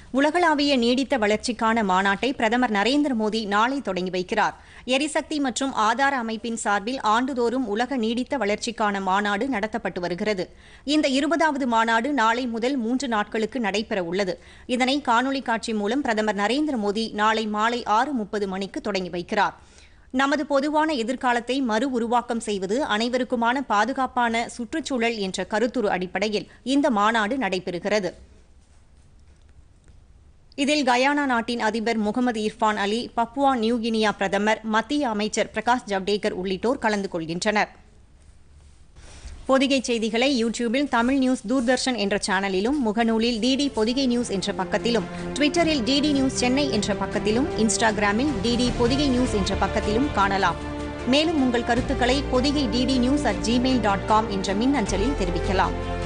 உலகளாவிய நீடித்த வளர்ச்சிக்கான மாநாட்டை பிரதமர் நரேந்திர மோடி நாளை தொடங்கி வைக்கிறார் எரிசக்தி மற்றும் ஆதார அமைப்பின் சார்பில் ஆண்டுதோறும் உலக நீடித்த வளர்ச்சிக்கான மாநாடு நடத்தப்பட்டு வருகிறது இந்த இருபதாவது மாநாடு நாளை முதல் மூன்று நாட்களுக்கு நடைபெற உள்ளது இதனை காணொலி காட்சி மூலம் பிரதமர் நரேந்திர மோடி நாளை மாலை ஆறு முப்பது மணிக்கு தொடங்கி வைக்கிறார் நமது பொதுவான எதிர்காலத்தை மறு உருவாக்கம் செய்வது அனைவருக்குமான பாதுகாப்பான சுற்றுச்சூழல் என்ற கருத்துரு அடிப்படையில் இந்த மாநாடு நடைபெறுகிறது இதில் கயானா நாட்டின் அதிபர் Mohamed Irfaan Ali Papua New Guinea பிரதமர் மத்திய அமைச்சர் பிரகாஷ் ஜவ்டேகர் உள்ளிட்டோர் கலந்து கொள்கின்றனர் பொதிகை செய்திகளை யூடியூபில் தமிழ் நியூஸ் தூர்தர்ஷன் என்ற சேனலிலும் முகநூலில் டிடி பொதிகை நியூஸ் என்ற பக்கத்திலும் ட்விட்டரில் டிடி நியூஸ் சென்னை என்ற பக்கத்திலும் இன்ஸ்டாகிராமில் டிடி பொதிகை நியூஸ் என்ற பக்கத்திலும் காணலாம் மேலும் உங்கள் கருத்துக்களை Podhigai DD news at Gmail dot com என்ற மின் அஞ்சலில் தெரிவிக்கலாம்